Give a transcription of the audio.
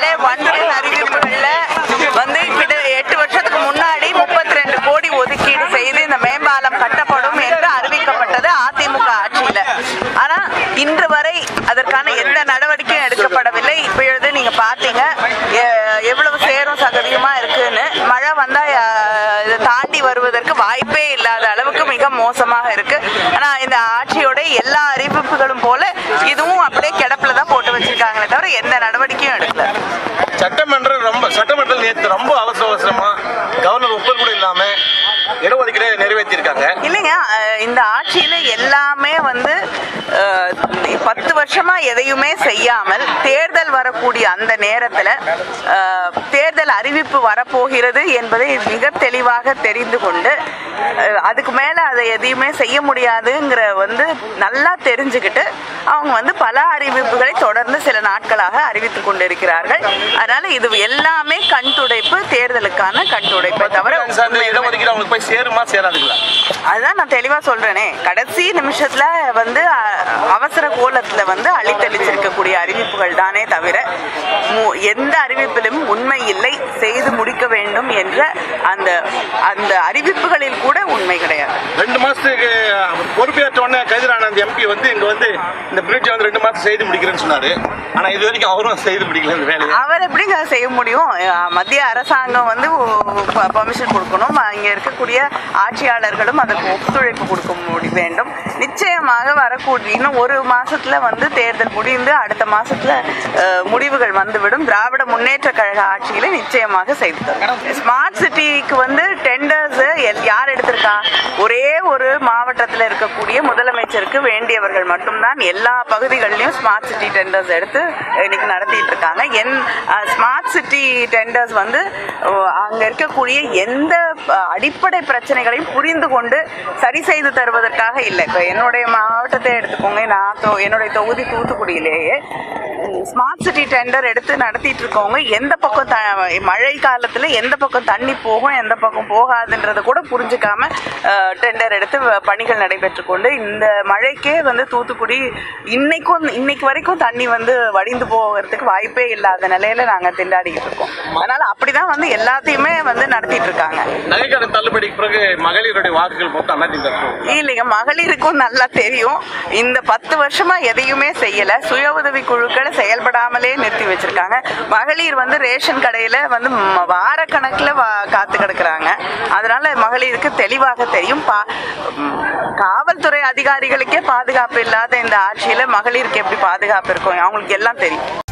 பார்த்தாலே ஒன்றின் அறிவிப்புகள்ல வந்து கிட்ட எட்டு வருஷத்துக்கு முன்னாடி முப்பத்தி ரெண்டு கோடி ஒதுக்கீடு செய்து இந்த மேம்பாலம் கட்டப்படும் என்று அறிவிக்கப்பட்டது அதிமுக ஆட்சியில ஆனா இன்று வரை அதற்கான எந்த நடவடிக்கையும் எடுக்கப்படவில்லை இப்பொழுது நீங்க பாத்தீங்க எ- எவ்வளவு சேரும் சகதியுமா இருக்குன்னு மழை வந்தா அஹ், இதை தாண்டி வருவதற்கு வாய்ப்பே இல்லாத அளவுக்கு மிக மோசமாக இருக்கு ஆனா இந்த ஆட்சியோட எல்லா அறிவிப்புகளும் போல இதுவும் அப்படியே கிடப்புல தான் போட்டு வச்சிருக்காங்களே தவிர எந்த நடவடிக்கையும் எடுக்கல சட்டமன்றம் ரொம்ப சட்டமன்றத்தில் நேற்று ரொம்ப அவசர அவசரமா கவர்னர் ஒப்புதல் கூட இல்லாம இடஒதுக்கீடு நிறைவேற்றியிருக்காங்க இல்லைங்க அஹ், இந்த ஆட்சியில எல்லாமே வந்து அஹ், பத்து வருஷமா எதையுமே செய்யாமல் தேர்தல் வரக்கூடிய அந்த நேரத்துல அஹ், தேர்தல் அறிவிப்பு வரப்போகிறது என்பதை மிக தெளிவாக தெரிந்து கொண்டு அஹ், அதுக்கு மேல அதை எதையுமே செய்ய முடியாதுங்கிற வந்து நல்லா தெரிஞ்சுக்கிட்டு அவங்க வந்து பல அறிவிப்புகளை தொடர்ந்து சில நாட்களாக அறிவித்துக் கொண்டிருக்கிறார்கள் அதனால இது எல்லாமே கண் துடைப்பு தேர்தலுக்கான கண் துடைப்பை தவிர சார்ந்த உண்மையிலுமே- இடஒதுக்கீடு அவங்களுக்கு போய் சேருமா சேராதுங்களா அதுதான் நான் தெளிவா சொல்றேனே கடைசி நிமிஷத்துல வந்து அ- அவசர கோலத்துல வந்து அழித்தளிச்சிருக்கக்கூடிய அறிவிப்புகள் தானே தவிர மு- எந்த அறிவிப்பிலும் உண்மை இல்லை செய்து முடிக்க வேண்டும் என்ற அந்த அந்த அறிவிப்புகளில் கூட உண்மை கிடையாது ரெண்டு மாசத்துக்கு பொறுப்பேற்ற உடனே கதிரானந்த் எம்பி வந்து இங்க வந்து இந்த பிரிட்ஜ் வந்து ரெண்டு மாசம் செய்து முடிக்கிறேன்னு சொன்னாரு ஆனா இது வரைக்கும் அவரும் செய்து முடிக்கல இந்த வேலையை அவர் எப்படிங்க செய்ய முடியும் அஹ் மத்திய அரசாங்கம் வந்து பர்மிஷன் கொடுக்கணும் இங்க இருக்கக்கூடிய ஆட்சியாளர்களும் அதற்கு ஒத்துழைப்பு கொடுக்க முடி வேண்டும் நிச்சயமாக வரக்கூடிய இன்னும் ஒரு மாசத்துல வந்து தேர்தல் முடிந்து அடுத்த மாசத்துல அஹ், முடிவுகள் வந்துவிடும் திராவிட முன்னேற்ற கழக ஆட்சியில நிச்சயமாக செய்து தரும் ஸ்மார்ட் சிட்டிக்கு வந்து டெண்டர்ஸ் யார் எடுத்திருக்கா ஒரே ஒரு மாவட்டத்தில் இருக்கக்கூடிய முதலமைச்சருக்கு வேண்டியவர்கள் மட்டும்தான் எல்லா பகுதிகளிலும் ஸ்மார்ட் சிட்டி டெண்டர்ஸ் எடுத்து இன்னைக்கு நடத்திட்டு இருக்காங்க என் ஸ்மார்ட் சிட்டி டெண்டர்ஸ் வந்து அஹ், அங்க இருக்கக்கூடிய எந்த அஹ், அடிப்படை பிரச்சனைகளையும் புரிந்து கொண்டு சரி செய்து தருவதற்காக இல்லை இப்போ என்னுடைய மாவட்டத்தை எடுத்துக்கோங்க நான் தொ- என்னுடைய தொகுதி தூத்துக்குடியிலேயே ஸ்மார்ட் சிட்டி டெண்டர் எடுத்து நடத்திட்டு இருக்கவங்க எந்த பக்கம் த மழை காலத்துல எந்த பக்கம் தண்ணி போகும் எந்த பக்கம் போகாதுன்றத கூட புரிஞ்சுக்காம டெண்டர் எடுத்து வ- பணிகள் நடைபெற்று கொண்டு இந்த மழைக்கே வந்து தூத்துக்குடி இன்னைக்கும் இன்னைக்கு வரைக்கும் தண்ணி வந்து வடிந்து போகிறதுக்கு வாய்ப்பே இல்லாத நிலையில நாங்க திண்டாடிக்கிட்டு இருக்கோம் அதனால அப்படிதான் வந்து எல்லாத்தையுமே வந்து நடத்திட்டு இருக்காங்க நகைக்கடன் தள்ளுபடிக்கு பிறகு மகளிருடைய வாக்குகள் மொத்தம் அதிகம் இல்லைங்க மகளிருக்கும் நல்லா தெரியும் இந்த பத்து வருஷமா எதையுமே செய்யல சுய உதவி குழுக்களை செயல்படாமலே நிறுத்தி வச்சிருக்காங்க மகளிர் வந்து ரேஷன் கடையில வந்து ம- வாரக்கணக்குல வா- காத்து கிடக்குறாங்க அதனால மகளிருக்கு தெளிவாக தெரியும் பா- ம், காவல்துறை அதிகாரிகளுக்கே பாதுகாப்பு இல்லாத இந்த ஆட்சியில மகளிருக்கு எப்படி பாதுகாப்பு இருக்கும் அவங்களுக்கு எல்லாம் தெரியும்